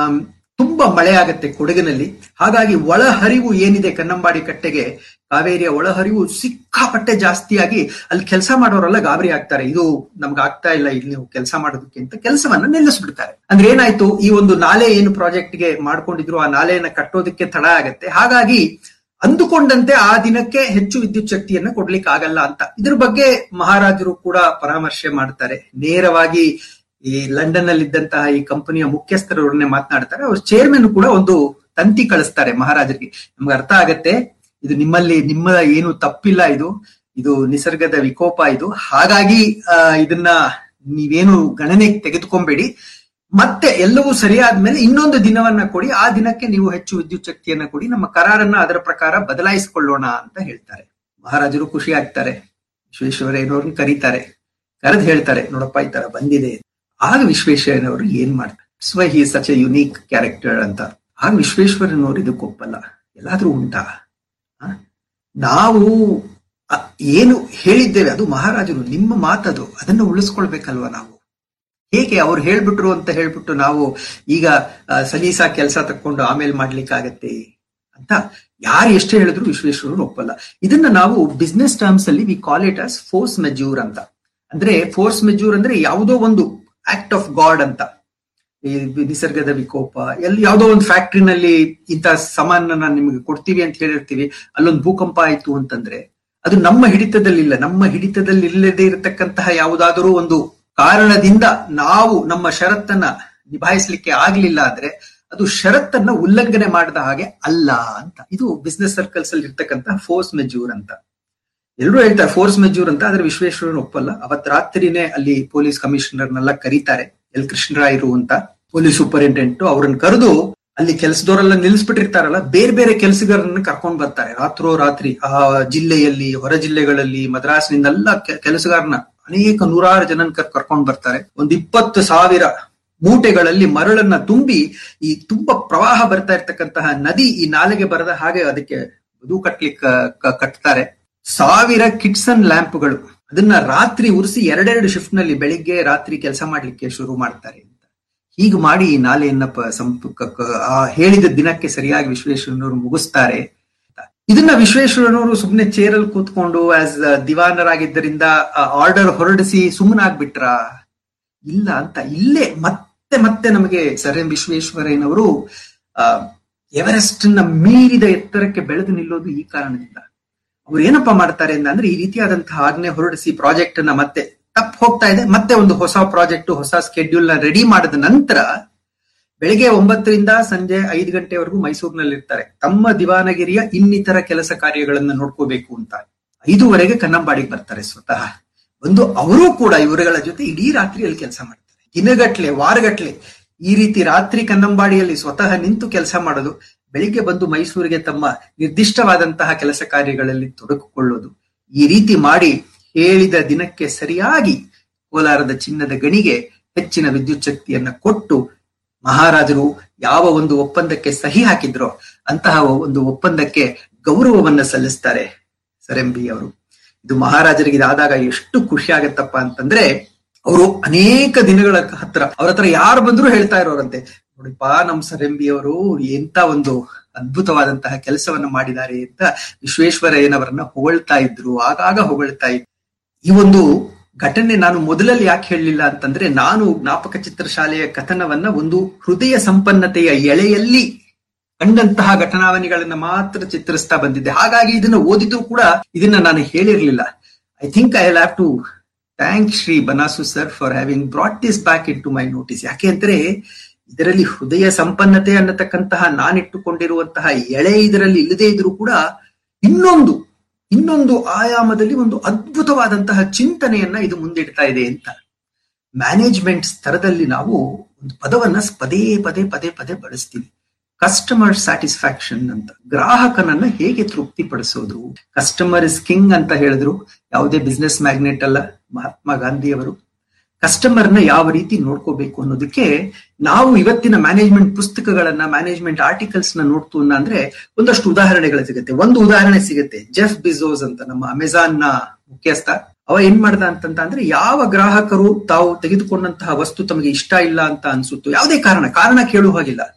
ತುಂಬಾ ಮಳೆ ಆಗತ್ತೆ ಕೊಡಗಿನಲ್ಲಿ ಹಾಗಾಗಿ ಒಳಹರಿವು ಏನಿದೆ ಕನ್ನಂಬಾಡಿ ಕಟ್ಟೆಗೆ ಕಾವೇರಿಯ ಒಳಹರಿವು ಸಿಕ್ಕಾಪಟ್ಟೆ ಜಾಸ್ತಿಯಾಗಿ ಅಲ್ಲಿ ಕೆಲಸ ಮಾಡೋರೆಲ್ಲ ಗಾಬರಿ ಆಗ್ತಾರೆ ಇದು ನಮ್ಗೆ ಆಗ್ತಾ ಇಲ್ಲ ಇಲ್ಲಿ ನೀವು ಕೆಲಸ ಮಾಡೋದಕ್ಕೆ ಅಂತ ಕೆಲಸವನ್ನ ನಿಲ್ಲಿಸ್ಬಿಡ್ತಾರೆ ಅಂದ್ರೆ ಏನಾಯ್ತು ಈ ಒಂದು ನಾಲೆ ಏನು ಪ್ರಾಜೆಕ್ಟ್ಗೆ ಮಾಡ್ಕೊಂಡಿದ್ರು ಆ ನಾಲೆಯನ್ನ ಕಟ್ಟೋದಕ್ಕೆ ತಡ ಆಗತ್ತೆ ಹಾಗಾಗಿ ಅಂದುಕೊಂಡಂತೆ ಆ ದಿನಕ್ಕೆ ಹೆಚ್ಚು ವಿದ್ಯುತ್ ಶಕ್ತಿಯನ್ನ ಕೊಡ್ಲಿಕ್ಕೆ ಆಗಲ್ಲ ಅಂತ ಇದ್ರ ಬಗ್ಗೆ ಮಹಾರಾಜರು ಕೂಡ ಪರಾಮರ್ಶೆ ಮಾಡ್ತಾರೆ ನೇರವಾಗಿ ಈ ಲಂಡನ್ ನಲ್ಲಿ ಇದ್ದಂತಹ ಈ ಕಂಪನಿಯ ಮುಖ್ಯಸ್ಥರವ್ರನ್ನೇ ಮಾತನಾಡ್ತಾರೆ ಅವ್ರ ಚೇರ್ಮನ್ ಕೂಡ ಒಂದು ತಂತಿ ಕಳಿಸ್ತಾರೆ ಮಹಾರಾಜರಿಗೆ ನಮ್ಗೆ ಅರ್ಥ ಆಗತ್ತೆ ಇದು ನಿಮ್ಮಲ್ಲಿ ನಿಮ್ಮ ಏನು ತಪ್ಪಿಲ್ಲ ಇದು ಇದು ನಿಸರ್ಗದ ವಿಕೋಪ ಇದು ಹಾಗಾಗಿ ಇದನ್ನ ನೀವೇನು ಗಣನೆಗೆ ತೆಗೆದುಕೊಂಬೇಡಿ ಮತ್ತೆ ಎಲ್ಲವೂ ಸರಿಯಾದ್ಮೇಲೆ ಇನ್ನೊಂದು ದಿನವನ್ನ ಕೊಡಿ ಆ ದಿನಕ್ಕೆ ನೀವು ಹೆಚ್ಚು ವಿದ್ಯುತ್ ಶಕ್ತಿಯನ್ನ ಕೊಡಿ ನಮ್ಮ ಕರಾರನ್ನ ಅದರ ಪ್ರಕಾರ ಬದಲಾಯಿಸಿಕೊಳ್ಳೋಣ ಅಂತ ಹೇಳ್ತಾರೆ ಮಹಾರಾಜರು ಖುಷಿ ಆಗ್ತಾರೆ ವಿಶ್ವೇಶ್ವರಯ್ಯನವ್ರನ್ನ ಕರೀತಾರೆ ಕರೆದು ಹೇಳ್ತಾರೆ ನೋಡಪ್ಪ ಈ ತರ ಬಂದಿದೆ ಆಗ ವಿಶ್ವೇಶ್ವರಯ್ಯನವರು ಏನ್ ಮಾಡ್ತಾರೆ ಸ್ವ ಹಿ ಸಚ್ ಎ ಯುನೀಕ್ ಕ್ಯಾರೆಕ್ಟರ್ ಅಂತ ಆಗ ವಿಶ್ವೇಶ್ವರಯ್ಯನವರು ಇದಕ್ಕೆ ಒಪ್ಪಲ್ಲ ಎಲ್ಲಾದ್ರೂ ಉಂಟಾ ನಾವು ಏನು ಹೇಳಿದ್ದೇವೆ ಅದು ಮಹಾರಾಜರು ನಿಮ್ಮ ಮಾತದು ಅದನ್ನು ಉಳಿಸ್ಕೊಳ್ಬೇಕಲ್ವಾ ನಾವು ಹೇಗೆ ಅವ್ರು ಹೇಳ್ಬಿಟ್ರು ಅಂತ ಹೇಳ್ಬಿಟ್ಟು ನಾವು ಈಗ ಸಲೀಸಾ ಕೆಲಸ ತಕ್ಕೊಂಡು ಆಮೇಲೆ ಮಾಡ್ಲಿಕ್ಕಾಗತ್ತೆ ಅಂತ ಯಾರು ಎಷ್ಟೇ ಹೇಳಿದ್ರು ವಿಶ್ವೇಶ್ವರರು ಒಪ್ಪಲ್ಲ ಇದನ್ನ ನಾವು ಬಿಸ್ನೆಸ್ ಟರ್ಮ್ಸ್ ಅಲ್ಲಿ we call it as force majeure ಅಂತ ಅಂದ್ರೆ ಫೋರ್ಸ್ ಮೆಜ್ಯೂರ್ ಅಂದ್ರೆ ಯಾವುದೋ ಒಂದು ಆಕ್ಟ್ ಆಫ್ ಗಾಡ್ ಅಂತ ಈ ನಿಸರ್ಗದ ವಿಕೋಪ ಎಲ್ಲಿ ಯಾವುದೋ ಒಂದು ಫ್ಯಾಕ್ಟ್ರಿನಲ್ಲಿ ಇಂಥ ಸಾಮಾನನ್ನ ನಿಮಗೆ ಕೊಡ್ತೀವಿ ಅಂತ ಹೇಳಿರ್ತೀವಿ ಅಲ್ಲೊಂದು ಭೂಕಂಪ ಆಯ್ತು ಅಂತಂದ್ರೆ ಅದು ನಮ್ಮ ಹಿಡಿತದಲ್ಲಿಲ್ಲ ನಮ್ಮ ಹಿಡಿತದಲ್ಲಿ ಇಲ್ಲದೆ ಇರತಕ್ಕಂತಹ ಯಾವುದಾದರೂ ಒಂದು ಕಾರಣದಿಂದ ನಾವು ನಮ್ಮ ಷರತ್ತನ್ನ ನಿಭಾಯಿಸಲಿಕ್ಕೆ ಆಗ್ಲಿಲ್ಲ ಅಂದ್ರೆ ಅದು ಷರತ್ತನ್ನ ಉಲ್ಲಂಘನೆ ಮಾಡಿದ ಹಾಗೆ ಅಲ್ಲ ಅಂತ ಇದು ಬಿಸ್ನೆಸ್ ಸರ್ಕಲ್ಸ್ ಅಲ್ಲಿ ಇರ್ತಕ್ಕಂತಹ ಫೋರ್ಸ್ ಮೆಜ್ಯೂರ್ ಅಂತ ಎಲ್ಲರೂ ಹೇಳ್ತಾರೆ ಫೋರ್ಸ್ ಮೆಜ್ಯೂರ್ ಅಂತ ಆದ್ರೆ ವಿಶ್ವೇಶ್ವರನ್ ಒಪ್ಪಲ್ಲ ಅವತ್ ರಾತ್ರಿನೇ ಅಲ್ಲಿ ಪೊಲೀಸ್ ಕಮಿಷನರ್ನೆಲ್ಲ ಕರೀತಾರೆ ಎಲ್ ಕೃಷ್ಣರಾಯರು ಅಂತ ಪೊಲೀಸ್ ಸೂಪರಿಂಟೆಂಡೆಂಟ್ ಅವ್ರನ್ನ ಕರೆದು ಅಲ್ಲಿ ಕೆಲಸದವರೆಲ್ಲ ನಿಲ್ಲಿಸ್ಬಿಟ್ಟಿರ್ತಾರಲ್ಲ ಬೇರೆ ಬೇರೆ ಕೆಲಸಗಾರರನ್ನ ಕರ್ಕೊಂಡ್ ಬರ್ತಾರೆ ರಾತ್ರೋ ರಾತ್ರಿ ಆ ಜಿಲ್ಲೆಯಲ್ಲಿ ಹೊರ ಜಿಲ್ಲೆಗಳಲ್ಲಿ ಮದ್ರಾಸ್ನಿಂದೆಲ್ಲ ಕೆಲಸಗಾರನ ಅನೇಕ ನೂರಾರು ಜನ ಕರ್ಕೊಂಡ್ ಬರ್ತಾರೆ ಒಂದ್ ಇಪ್ಪತ್ತು ಸಾವಿರ ಮೂಟೆಗಳಲ್ಲಿ ಮರಳನ್ನ ತುಂಬಿ ಈ ತುಂಬಾ ಪ್ರವಾಹ ಬರ್ತಾ ಇರ್ತಕ್ಕಂತಹ ನದಿ ಈ ನಾಲೆಗೆ ಬರದ ಹಾಗೆ ಅದಕ್ಕೆ ಬದು ಕಟ್ಲಿಕ್ಕೆ ಕಟ್ತಾರೆ ಸಾವಿರ ಕಿಟ್ಸನ್ ಲ್ಯಾಂಪ್ಗಳು ಅದನ್ನ ರಾತ್ರಿ ಉರಿಸಿ ಎರಡೆರಡು ಶಿಫ್ಟ್ ನಲ್ಲಿ ಬೆಳಿಗ್ಗೆ ರಾತ್ರಿ ಕೆಲಸ ಮಾಡ್ಲಿಕ್ಕೆ ಶುರು ಮಾಡ್ತಾರೆ ಅಂತ ಹೀಗೆ ಮಾಡಿ ಈ ನಾಲೆಯನ್ನ ಸಂಪರ್ಕ ಹೇಳಿದ ದಿನಕ್ಕೆ ಸರಿಯಾಗಿ ವಿಶ್ವೇಶ್ವರನವರು ಮುಗಿಸ್ತಾರೆ ಇದನ್ನ ವಿಶ್ವೇಶ್ವರನವರು ಸುಮ್ಮನೆ ಚೇರಲ್ಲಿ ಕೂತ್ಕೊಂಡು ಆಸ್ ದಿವಾನರಾಗಿದ್ದರಿಂದ ಆರ್ಡರ್ ಹೊರಡಿಸಿ ಸುಮ್ಮನಾಗ್ಬಿಟ್ರ ಇಲ್ಲ ಅಂತ ಇಲ್ಲೇ ಮತ್ತೆ ಮತ್ತೆ ನಮಗೆ ಸರ್ ಎಂ ವಿಶ್ವೇಶ್ವರಯ್ಯನವರು ಎವರೆಸ್ಟ್ ನ ಮೀರಿದ ಎತ್ತರಕ್ಕೆ ಬೆಳೆದು ನಿಲ್ಲೋದು ಈ ಕಾರಣದಿಂದ ಅವ್ರು ಏನಪ್ಪಾ ಮಾಡ್ತಾರೆ ಅಂದ್ರೆ ಈ ರೀತಿಯಾದಂತಹ ಆಜ್ಞೆ ಹೊರಡಿಸಿ ಪ್ರಾಜೆಕ್ಟ್ ನ ಮತ್ತೆ ತಪ್ಪು ಹೋಗ್ತಾ ಇದೆ ಮತ್ತೆ ಒಂದು ಹೊಸ ಪ್ರಾಜೆಕ್ಟ್ ಹೊಸ ಸ್ಕೆಡ್ಯೂಲ್ ನ ರೆಡಿ ಮಾಡಿದ ನಂತರ ಬೆಳಿಗ್ಗೆ ಒಂಬತ್ತರಿಂದ ಸಂಜೆ ಐದು ಗಂಟೆವರೆಗೂ ಮೈಸೂರಿನಲ್ಲಿ ಇರ್ತಾರೆ ತಮ್ಮ ದಿವಾನಗಿರಿಯ ಇನ್ನಿತರ ಕೆಲಸ ಕಾರ್ಯಗಳನ್ನ ನೋಡ್ಕೋಬೇಕು ಅಂತ ಐದೂವರೆಗೆ ಕನ್ನಂಬಾಡಿಗೆ ಬರ್ತಾರೆ ಸ್ವತಃ ಒಂದು ಅವರೂ ಕೂಡ ಇವರುಗಳ ಜೊತೆ ಇಡೀ ರಾತ್ರಿಯಲ್ಲಿ ಕೆಲಸ ಮಾಡ್ತಾರೆ ದಿನಗಟ್ಲೆ ವಾರಗಟ್ಲೆ ಈ ರೀತಿ ರಾತ್ರಿ ಕನ್ನಂಬಾಡಿಯಲ್ಲಿ ಸ್ವತಃ ನಿಂತು ಕೆಲಸ ಮಾಡೋದು ಬೆಳಿಗ್ಗೆ ಬಂದು ಮೈಸೂರಿಗೆ ತಮ್ಮ ನಿರ್ದಿಷ್ಟವಾದಂತಹ ಕೆಲಸ ಕಾರ್ಯಗಳಲ್ಲಿ ತೊಡಗಿಕೊಳ್ಳೋದು ಈ ರೀತಿ ಮಾಡಿ ಹೇಳಿದ ದಿನಕ್ಕೆ ಸರಿಯಾಗಿ ಕೋಲಾರದ ಚಿನ್ನದ ಗಣಿಗೆ ಹೆಚ್ಚಿನ ವಿದ್ಯುತ್ ಶಕ್ತಿಯನ್ನ ಕೊಟ್ಟು ಮಹಾರಾಜರು ಯಾವ ಒಂದು ಒಪ್ಪಂದಕ್ಕೆ ಸಹಿ ಹಾಕಿದ್ರೋ ಅಂತಹ ಒಂದು ಒಪ್ಪಂದಕ್ಕೆ ಗೌರವವನ್ನ ಸಲ್ಲಿಸ್ತಾರೆ ಸರಂಬಿ ಅವರು ಇದು ಮಹಾರಾಜರಿಗೆ ಇದಾದಾಗ ಎಷ್ಟು ಖುಷಿ ಆಗತ್ತಪ್ಪ ಅಂತಂದ್ರೆ ಅವರು ಅನೇಕ ದಿನಗಳ ಹತ್ರ ಅವ್ರ ಹತ್ರ ಯಾರು ಬಂದ್ರು ಹೇಳ್ತಾ ಇರೋರಂತೆ ನೋಡಿಪ್ಪ ನಮ್ ಸರಂಬಿ ಅವರು ಎಂತ ಒಂದು ಅದ್ಭುತವಾದಂತಹ ಕೆಲಸವನ್ನ ಮಾಡಿದ್ದಾರೆ ಅಂತ ವಿಶ್ವೇಶ್ವರಯ್ಯನವರನ್ನ ಹೊಗಳ್ತಾ ಇದ್ರು ಆಗಾಗ ಹೊಗಳ್ತಾ ಇದ್ರು ಈ ಒಂದು ಘಟನೆ ನಾನು ಮೊದಲಲ್ಲಿ ಯಾಕೆ ಹೇಳಲಿಲ್ಲ ಅಂತಂದ್ರೆ ನಾನು ಜ್ಞಾಪಕ ಚಿತ್ರಶಾಲೆಯ ಕಥನವನ್ನ ಒಂದು ಹೃದಯ ಸಂಪನ್ನತೆಯ ಎಳೆಯಲ್ಲಿ ಕಂಡಂತಹ ಘಟನಾವಣಿಗಳನ್ನ ಮಾತ್ರ ಚಿತ್ರಿಸ್ತಾ ಬಂದಿದ್ದೆ ಹಾಗಾಗಿ ಇದನ್ನ ಓದಿದ್ರು ಕೂಡ ಇದನ್ನ ನಾನು ಹೇಳಿರ್ಲಿಲ್ಲ I think I have to thank Shri Banasu sir for having brought this back into my notice ಯಾಕೆ ಅಂದ್ರೆ ಇದರಲ್ಲಿ ಹೃದಯ ಸಂಪನ್ನತೆ ಅನ್ನತಕ್ಕಂತಹ ನಾನಿಟ್ಟುಕೊಂಡಿರುವಂತಹ ಎಳೆ ಇದರಲ್ಲಿ ಇಲ್ಲದೆ ಇದ್ರೂ ಕೂಡ ಇನ್ನೊಂದು ಇನ್ನೊಂದು ಆಯಾಮದಲ್ಲಿ ಒಂದು ಅದ್ಭುತವಾದಂತಹ ಚಿಂತನೆಯನ್ನ ಇದು ಮುಂದಿಡ್ತಾ ಇದೆ ಅಂತ ಮ್ಯಾನೇಜ್ಮೆಂಟ್ ಸ್ತರದಲ್ಲಿ ನಾವು ಒಂದು ಪದವನ್ನ ಪದೇ ಪದೇ ಪದೇ ಪದೇ ಬಳಸ್ತೀವಿ ಕಸ್ಟಮರ್ ಸ್ಯಾಟಿಸ್ಫ್ಯಾಕ್ಷನ್ ಅಂತ ಗ್ರಾಹಕನನ್ನ ಹೇಗೆ ತೃಪ್ತಿಪಡಿಸೋದು ಕಸ್ಟಮರ್ ಇಸ್ ಕಿಂಗ್ ಅಂತ ಹೇಳಿದ್ರು ಯಾವುದೇ ಬಿಸ್ನೆಸ್ ಮ್ಯಾಗ್ನೆಟ್ ಅಲ್ಲ ಮಹಾತ್ಮ ಗಾಂಧಿ ಅವರು ಕಸ್ಟಮರ್ನ ಯಾವ ರೀತಿ ನೋಡ್ಕೋಬೇಕು ಅನ್ನೋದಕ್ಕೆ ನಾವು ಇವತ್ತಿನ ಮ್ಯಾನೇಜ್ಮೆಂಟ್ ಪುಸ್ತಕಗಳನ್ನ ಮ್ಯಾನೇಜ್ಮೆಂಟ್ ಆರ್ಟಿಕಲ್ಸ್ ನ ನೋಡ್ತು ಅಂದ್ರೆ ಒಂದಷ್ಟು ಉದಾಹರಣೆಗಳು ಸಿಗುತ್ತೆ ಒಂದು ಉದಾಹರಣೆ ಸಿಗುತ್ತೆ ಜೆಫ್ ಬಿಜೋಸ್ ಅಂತ ನಮ್ಮ ಅಮೆಜಾನ್ ನ ಮುಖ್ಯಸ್ಥ ಅವ ಏನ್ ಮಾಡ್ದ ಅಂತಂತ ಅಂದ್ರೆ ಯಾವ ಗ್ರಾಹಕರು ತಾವು ತೆಗೆದುಕೊಂಡಂತಹ ವಸ್ತು ತಮಗೆ ಇಷ್ಟ ಇಲ್ಲ ಅಂತ ಅನ್ಸುತ್ತೋ ಯಾವುದೇ ಕಾರಣ ಕಾರಣ ಕೇಳುವ ಹಾಗಿಲ್ಲ